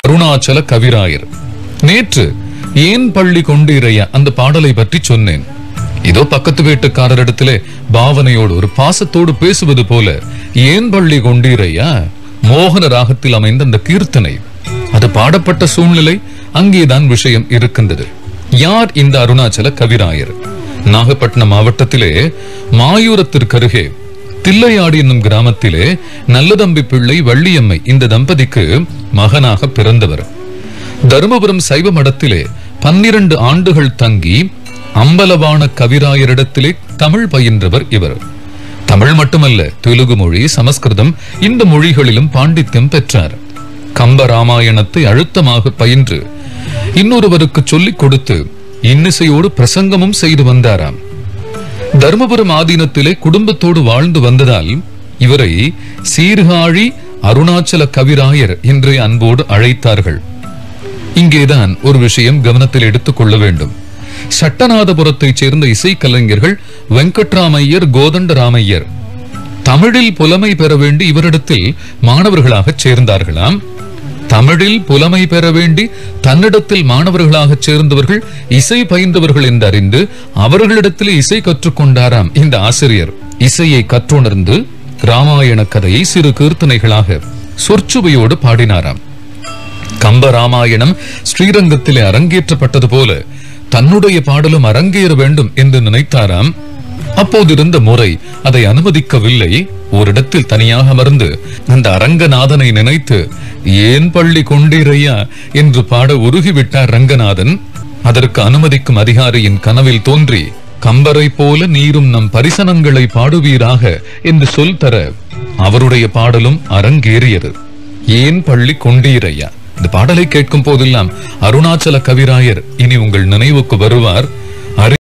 அருணாச்சல கவிராயர் நேற்று ஏன் பள்ளி கொண்டீரையா அந்த பாடலை பற்றி சொன்னேன் இதோ பக்கத்து வீட்டுக்காரரிடத்திலே பாவனையோடு ஒரு பாசத்தோடு பேசுவது போல ஏன் பள்ளி கொண்டீரையா மோகன ராகத்தில் அமைந்த அந்த கீர்த்தனை அது பாடப்பட்ட சூழ்நிலை அங்கேதான் விஷயம் இருக்கின்றது யார் இந்த அருணாச்சல கவிராயர் நாகப்பட்டினம் மாவட்டத்திலே மாயூரத்திற்கருகே தில்லையாடி என்னும் கிராமத்திலே நல்லதம்பி பிள்ளை வள்ளியம்மை இந்த தம்பதிக்கு மகனாக பிறந்தவர் தருமபுரம் சைவ மடத்திலே பன்னிரண்டு ஆண்டுகள் தங்கி அம்பலவான கவிராயரிடத்திலே தமிழ் பயின்றவர் இவர் தமிழ் மட்டுமல்ல தெலுங்கு மொழி சமஸ்கிருதம் இந்த மொழிகளிலும் பாண்டித்யம் பெற்றார் கம்ப ராமாயணத்தை அழுத்தமாக பயின்று இன்னொருவருக்கு சொல்லிக் கொடுத்து இன்னிசையோடு பிரசங்கமும் செய்து வந்தாராம் தர்மபுரம் ஆதீனத்திலே குடும்பத்தோடு வாழ்ந்து வந்ததால் இவரை சீர்காழி அருணாச்சல கவிராயர் என்று அன்போடு அழைத்தார்கள் இங்கேதான் ஒரு விஷயம் கவனத்தில் எடுத்துக் கொள்ள வேண்டும் சட்டநாதபுரத்தைச் சேர்ந்த இசைக்கலைஞர்கள் வெங்கட்ராமையர் கோதண்டராமையர் தமிழில் புலமை பெற வேண்டி இவரிடத்தில் மாணவர்களாகச் சேர்ந்தார்களாம் தமிழில் புலமை பெற வேண்டி தன்னிடத்தில் மாணவர்களாகச் சேர்ந்தவர்கள் இசை பயின்றவர்கள் என்று அறிந்து அவர்களிடத்தில் இசை கற்றுக்கொண்டாராம் இந்த ஆசிரியர் இசையை கற்றுணர்ந்து ராமாயண கதையை சிறு கீர்த்தனைகளாக சொற்சுவையோடு பாடினாராம் கம்ப ராமாயணம் ஸ்ரீரங்கத்திலே அரங்கேற்றப்பட்டது போல தன்னுடைய பாடலும் அரங்கேற வேண்டும் என்று நினைத்தாராம் அப்போதிருந்த முறை அதை அனுமதிக்கவில்லை ஓரிடத்தில் தனியாக அமர்ந்து அந்த அரங்கநாதனை நினைத்து ஏன் பள்ளி கொண்டீரையா என்று பாட உருகிவிட்டார் ரங்கநாதன் அதற்கு அனுமதிக்கும் அதிகாரியின் கனவில் தோன்றி கம்பரை போல நீரும் நம் பரிசனங்களை பாடுவீராக என்று சொல் தர அவருடைய பாடலும் அரங்கேறியது ஏன் பள்ளி கொண்டீரையா இந்த பாடலை கேட்கும் போதெல்லாம் அருணாச்சல கவிராயர் இனி உங்கள் நினைவுக்கு வருவார்